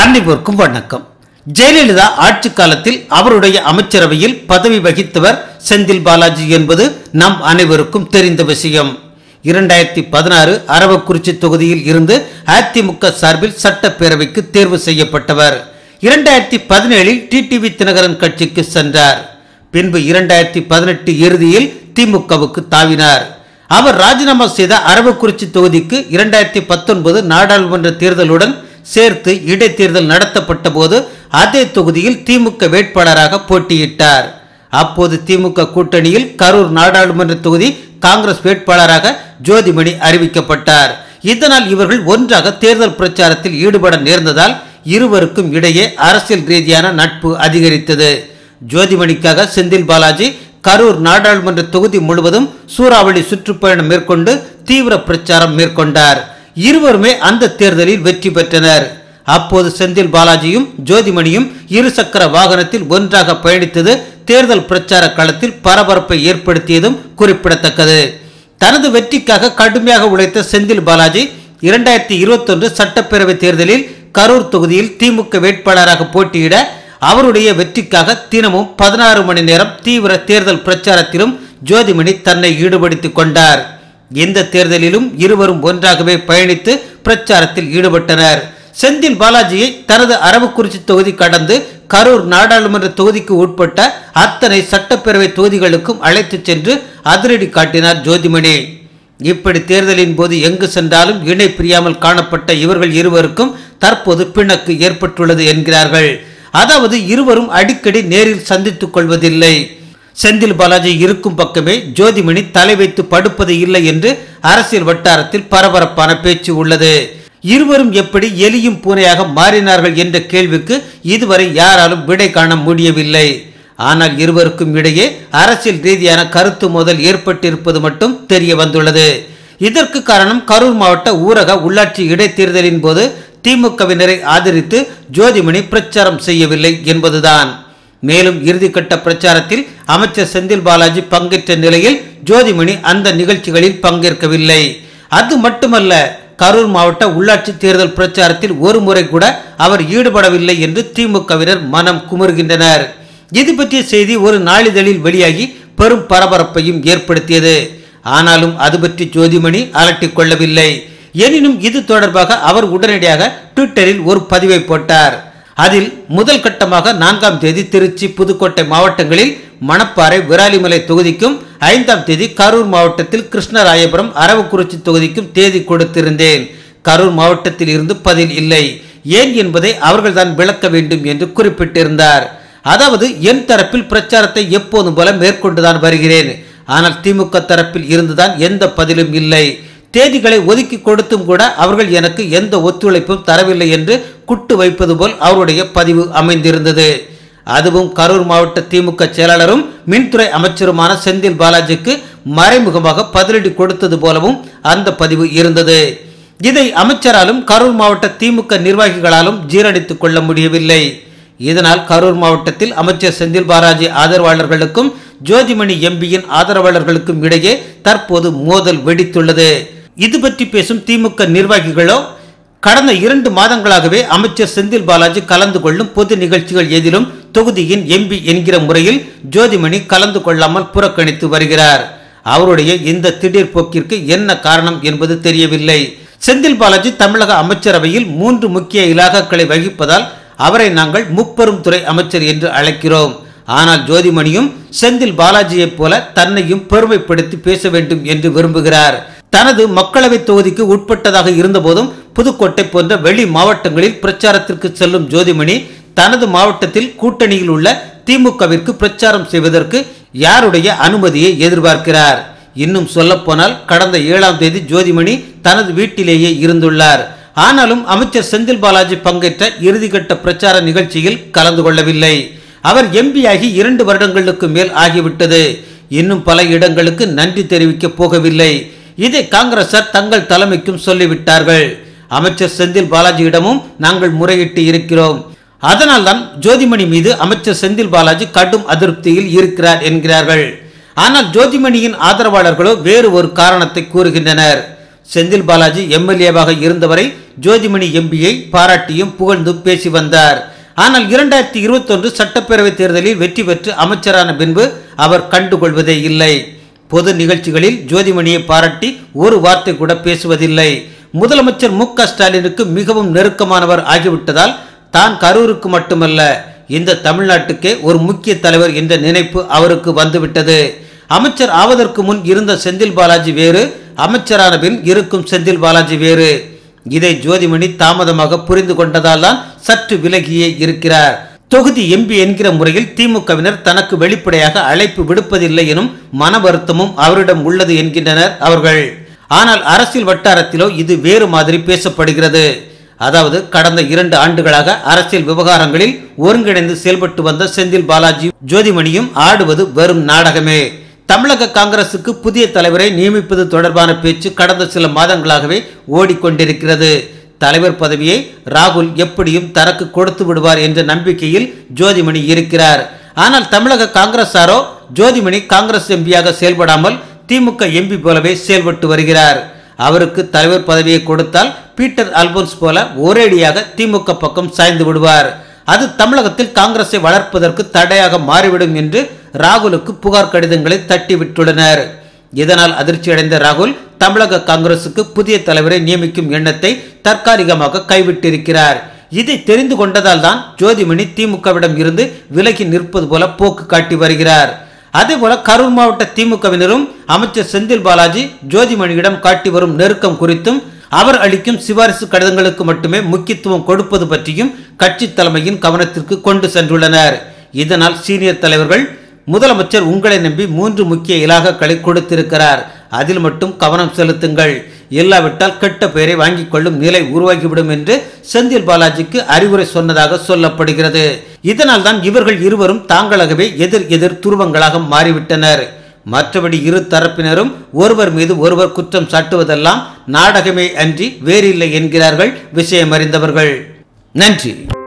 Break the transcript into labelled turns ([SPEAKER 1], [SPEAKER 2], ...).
[SPEAKER 1] அனைவருக்கும் வணக்கம் ஜெயலலிதா ஆட்சி காலத்தில் அவருடைய அமைச்சரவையில் பதவி வகித்தவர் செந்தில் பாலாஜி என்பது நம் அனைவருக்கும் தெரிந்த விஷயம் இரண்டாயிரத்தி பதினாறு அரவக்குறிச்சி தொகுதியில் இருந்து அதிமுக சார்பில் சட்டப்பேரவைக்கு தேர்வு செய்யப்பட்டவர் இரண்டாயிரத்தி பதினேழில் டிடிவி தினகரன் கட்சிக்கு சென்றார் பின்பு இரண்டாயிரத்தி பதினெட்டு இறுதியில் திமுகவுக்கு தாவினார் அவர் ராஜினாமா செய்த அரவக்குறிச்சி தொகுதிக்கு இரண்டாயிரத்தி பத்தொன்பது நாடாளுமன்ற தேர்தலுடன் சேர்த்து இடைத்தேர்தல் நடத்தப்பட்ட போது அதே தொகுதியில் திமுக வேட்பாளராக போட்டியிட்டார் அப்போது திமுக கூட்டணியில் கரூர் நாடாளுமன்ற தொகுதி காங்கிரஸ் வேட்பாளராக ஜோதிமணி அறிவிக்கப்பட்டார் இதனால் இவர்கள் ஒன்றாக தேர்தல் பிரச்சாரத்தில் ஈடுபட நேர்ந்ததால் இருவருக்கும் இடையே அரசியல் ரீதியான நட்பு அதிகரித்தது ஜோதிமணிக்காக செந்தில் பாலாஜி கரூர் நாடாளுமன்ற தொகுதி முழுவதும் சூறாவளி சுற்றுப்பயணம் மேற்கொண்டு தீவிர பிரச்சாரம் மேற்கொண்டார் இருவருமே அந்த தேர்தலில் வெற்றி பெற்றனர் அப்போது செந்தில் பாலாஜியும் ஜோதிமணியும் இருசக்கர வாகனத்தில் ஒன்றாக பயணித்தது தேர்தல் பிரச்சார களத்தில் பரபரப்பை ஏற்படுத்தியதும் குறிப்பிடத்தக்கது தனது வெற்றிக்காக கடுமையாக உழைத்த செந்தில் பாலாஜி இரண்டாயிரத்தி இருபத்தொன்று சட்டப்பேரவை தேர்தலில் கரூர் தொகுதியில் திமுக வேட்பாளராக போட்டியிட அவருடைய வெற்றிக்காக தினமும் பதினாறு மணி நேரம் தீவிர தேர்தல் பிரச்சாரத்திலும் ஜோதிமணி தன்னை ஈடுபடுத்திக் கொண்டார் இந்த தேர்தலிலும் இருவரும் ஒன்றாகவே பயணித்து பிரச்சாரத்தில் ஈடுபட்டனர் செந்தில் பாலாஜியை தனது அரவக்குறிச்சி தொகுதி கடந்து கரூர் நாடாளுமன்ற தொகுதிக்கு உட்பட்ட அத்தனை சட்டப்பேரவை தொகுதிகளுக்கும் அழைத்துச் சென்று அதிரடி காட்டினார் ஜோதிமணி இப்படி தேர்தலின் போது எங்கு சென்றாலும் இணை பிரியாமல் காணப்பட்ட இவர்கள் இருவருக்கும் தற்போது பிணக்கு ஏற்பட்டுள்ளது என்கிறார்கள் அதாவது இருவரும் அடிக்கடி நேரில் சந்தித்துக் கொள்வதில்லை செந்தில் பாலாஜி இருக்கும் பக்கமே ஜோதிமணி தலை வைத்து படுப்பது இல்லை என்று அரசியல் வட்டாரத்தில் பரபரப்பான பேச்சு உள்ளது இருவரும் எப்படி எலியும் பூனையாக மாறினார்கள் என்ற கேள்விக்கு இதுவரை யாராலும் விடை காண முடியவில்லை ஆனால் இருவருக்கும் இடையே அரசியல் ரீதியான கருத்து மோதல் ஏற்பட்டிருப்பது மட்டும் தெரிய வந்துள்ளது இதற்கு காரணம் கரூர் மாவட்ட ஊரக உள்ளாட்சி இடைத்தேர்தலின் போது திமுகவினரை ஆதரித்து ஜோதிமணி பிரச்சாரம் செய்யவில்லை என்பதுதான் மேலும் இறுதிக்கட்ட பிரச்சாரத்தில் அமைச்சர் செந்தில் பாலாஜி பங்கேற்ற நிலையில் ஜோதிமணி அந்த நிகழ்ச்சிகளில் பங்கேற்கவில்லை அது மட்டுமல்ல கரூர் மாவட்ட உள்ளாட்சி தேர்தல் பிரச்சாரத்தில் ஒரு முறை கூட அவர் ஈடுபடவில்லை என்று திமுகவினர் மனம் குமுறுகின்றனர் இது பற்றிய செய்தி ஒரு நாளிதழில் வெளியாகி பெரும் பரபரப்பையும் ஏற்படுத்தியது ஆனாலும் அது பற்றி ஜோதிமணி அலட்டிக் கொள்ளவில்லை எனினும் இது தொடர்பாக அவர் உடனடியாக ட்விட்டரில் ஒரு பதிவை போட்டார் அதில் முதல் கட்டமாக நான்காம் தேதி திருச்சி புதுக்கோட்டை மாவட்டங்களில் மணப்பாறை விராலிமலை தொகுதிக்கும் ஐந்தாம் தேதி கரூர் மாவட்டத்தில் கிருஷ்ணராயபுரம் அரவக்குறிச்சி தொகுதிக்கும் தேதி கொடுத்திருந்தேன் கரூர் மாவட்டத்தில் இருந்து பதில் இல்லை ஏன் என்பதை அவர்கள்தான் விளக்க வேண்டும் என்று குறிப்பிட்டிருந்தார் அதாவது என் தரப்பில் பிரச்சாரத்தை எப்போதும் போல மேற்கொண்டுதான் வருகிறேன் ஆனால் திமுக தரப்பில் இருந்துதான் எந்த பதிலும் இல்லை தேதிகளை ஒதுக்கி கொடுத்தும் கூட அவர்கள் எனக்கு எந்த ஒத்துழைப்பும் தரவில்லை என்று குட்டு வைப்பது போல் அவருடைய பதிவு அமைந்திருந்தது அதுவும் கரூர் மாவட்ட திமுக செயலாளரும் மின்துறை அமைச்சருமான செந்தில் பாலாஜிக்கு மறைமுகமாக பதிலடி கொடுத்தது போலவும் அந்த பதிவு இருந்தது இதை அமைச்சராலும் கரூர் மாவட்ட திமுக நிர்வாகிகளாலும் ஜீரணித்துக் கொள்ள முடியவில்லை இதனால் கரூர் மாவட்டத்தில் அமைச்சர் செந்தில் பாலாஜி ஆதரவாளர்களுக்கும் ஜோதிமணி எம்பியின் ஆதரவாளர்களுக்கும் இடையே தற்போது மோதல் வெடித்துள்ளது இது பற்றி பேசும் திமுக நிர்வாகிகளோ கடந்த இரண்டு மாதங்களாகவே அமைச்சர் செந்தில் பாலாஜி கலந்து கொள்ளும் பொது நிகழ்ச்சிகள் எதிலும் தொகுதியின் எம்பி என்கிற முறையில் ஜோதிமணி கலந்து கொள்ளாமல் புறக்கணித்து வருகிறார் அவருடைய இந்த திடீர் போக்கிற்கு என்ன காரணம் என்பது தெரியவில்லை செந்தில் பாலாஜி தமிழக அமைச்சரவையில் மூன்று முக்கிய இலாகாக்களை வகிப்பதால் அவரை நாங்கள் முப்பெரும் துறை அமைச்சர் என்று அழைக்கிறோம் ஆனால் ஜோதிமணியும் செந்தில் பாலாஜியைப் போல தன்னையும் பெருமைப்படுத்தி பேச வேண்டும் என்று விரும்புகிறார் தனது மக்களவை தொகுதிக்கு உட்பட்டதாக இருந்தபோதும் புதுக்கோட்டை போன்ற வெளி மாவட்டங்களில் பிரச்சாரத்திற்கு செல்லும் ஜோதிமணி தனது மாவட்டத்தில் கூட்டணியில் உள்ள திமுகவிற்கு பிரச்சாரம் செய்வதற்கு யாருடைய அனுமதியை எதிர்பார்க்கிறார் இன்னும் சொல்லப்போனால் கடந்த ஏழாம் தேதி ஜோதிமணி தனது வீட்டிலேயே இருந்துள்ளார் ஆனாலும் அமைச்சர் செந்தில் பாலாஜி பங்கேற்ற இறுதிக்கட்ட பிரச்சார நிகழ்ச்சியில் கலந்து கொள்ளவில்லை அவர் எம்பியாகி இரண்டு வருடங்களுக்கு மேல் ஆகிவிட்டது இன்னும் பல இடங்களுக்கு நன்றி தெரிவிக்க போகவில்லை இதை காங்கிரசார் தங்கள் தலைமைக்கும் சொல்லிவிட்டார்கள் அமைச்சர் செந்தில் பாலாஜியிடமும் நாங்கள் முறையிட்டு இருக்கிறோம் அதனால்தான் ஜோதிமணி மீது அமைச்சர் செந்தில் பாலாஜி கடும் அதிருப்தியில் இருக்கிறார் என்கிறார்கள் ஆனால் ஜோதிமணியின் ஆதரவாளர்களோ வேறு ஒரு காரணத்தை கூறுகின்றனர் செந்தில் பாலாஜி எம்எல்ஏவாக இருந்தவரை ஜோதிமணி எம்பியை பாராட்டியும் புகழ்ந்தும் பேசி வந்தார் ஆனால் இரண்டாயிரத்தி இருபத்தொன்று சட்டப்பேரவை தேர்தலில் வெற்றி பெற்று அமைச்சரான பின்பு அவர் கண்டுகொள்வதே இல்லை பொது நிகழ்ச்சிகளில் ஜோதிமணியை பாராட்டி ஒரு வார்த்தை கூட பேசுவதில்லை முதலமைச்சர் மு க ஸ்டாலினுக்கு மிகவும் நெருக்கமானவர் ஆகிவிட்டதால் தான் கரூருக்கு மட்டுமல்ல இந்த தமிழ்நாட்டுக்கே ஒரு முக்கிய தலைவர் என்ற நினைப்பு அவருக்கு வந்துவிட்டது அமைச்சர் ஆவதற்கு முன் இருந்த செந்தில் பாலாஜி வேறு அமைச்சரான பின் இருக்கும் செந்தில் பாலாஜி வேறு இதை ஜோதிமணி தாமதமாக புரிந்து கொண்டதால் தான் சற்று விலகியே இருக்கிறார் தொகுதி எம்பி என்கிற முறையில் திமுகவினர் தனக்கு வெளிப்படையாக அழைப்பு விடுப்பதில்லை எனும் மன வருத்தமும் அவரிடம் உள்ளது என்கின்றனர் அவர்கள் ஆனால் அரசியல் வட்டாரத்திலோ இது வேறு மாதிரி பேசப்படுகிறது அதாவது கடந்த இரண்டு ஆண்டுகளாக அரசியல் விவகாரங்களில் ஒருங்கிணைந்து செயல்பட்டு வந்த செந்தில் பாலாஜி ஜோதிமணியும் ஆடுவது வெறும் நாடகமே தமிழக காங்கிரசுக்கு புதிய தலைவரை நியமிப்பது தொடர்பான பேச்சு கடந்த சில மாதங்களாகவே ஓடிக்கொண்டிருக்கிறது தலைவர் பதவியை ராகுல் எப்படியும் தனக்கு கொடுத்து விடுவார் என்ற நம்பிக்கையில் ஜோதிமணி இருக்கிறார் ஆனால் தமிழக காங்கிரசாரோ ஜோதிமணி காங்கிரஸ் எம்பியாக செயல்படாமல் திமுக எம்பி போலவே செயல்பட்டு வருகிறார் அவருக்கு தலைவர் பதவியை கொடுத்தால் பீட்டர் அல்போன்ஸ் போல ஒரேடியாக திமுக பக்கம் சாய்ந்து விடுவார் அது தமிழகத்தில் காங்கிரஸை வளர்ப்பதற்கு தடையாக மாறிவிடும் என்று ராகுலுக்கு புகார் கடிதங்களை தட்டி விட்டுள்ளனர் இதனால் அதிர்ச்சியடைந்த ராகுல் தமிழக காங்கிரசுக்கு புதிய தலைவரை நியமிக்கும் எண்ணத்தை தற்காலிகமாக கைவிட்டிருக்கிறார் இதை தெரிந்து கொண்டதால் தான் ஜோதிமணி திமுகவிடம் இருந்து விலகி நிற்பது போல போக்கு காட்டி வருகிறார் அதேபோல கரூர் மாவட்ட திமுகவினரும் அமைச்சர் செந்தில் பாலாஜி ஜோதிமணியிடம் காட்டி வரும் நெருக்கம் குறித்தும் அவர் அளிக்கும் சிபாரிசு கடிதங்களுக்கு மட்டுமே முக்கியத்துவம் கொடுப்பது பற்றியும் கட்சி தலைமையின் கவனத்திற்கு கொண்டு சென்றுள்ளனர் இதனால் சீனியர் தலைவர்கள் முதலமைச்சர் உங்களை நம்பி மூன்று முக்கிய இலாகாக்களை கொடுத்திருக்கிறார் அதில் மட்டும் கவனம் செலுத்துங்கள் இல்லாவிட்டால் கெட்ட பெயரை வாங்கிக் கொள்ளும் நிலை உருவாகிவிடும் என்று செந்தில் பாலாஜிக்கு அறிவுரை சொன்னதாக சொல்லப்படுகிறது இதனால் தான் இவர்கள் இருவரும் தாங்களாகவே எதிர் எதிர் துருவங்களாக மாறிவிட்டனர் மற்றபடி இரு தரப்பினரும் ஒருவர் மீது ஒருவர் குற்றம் சாட்டுவதெல்லாம் நாடகமே அன்றி வேறில்லை என்கிறார்கள் விஷயம் அறிந்தவர்கள் நன்றி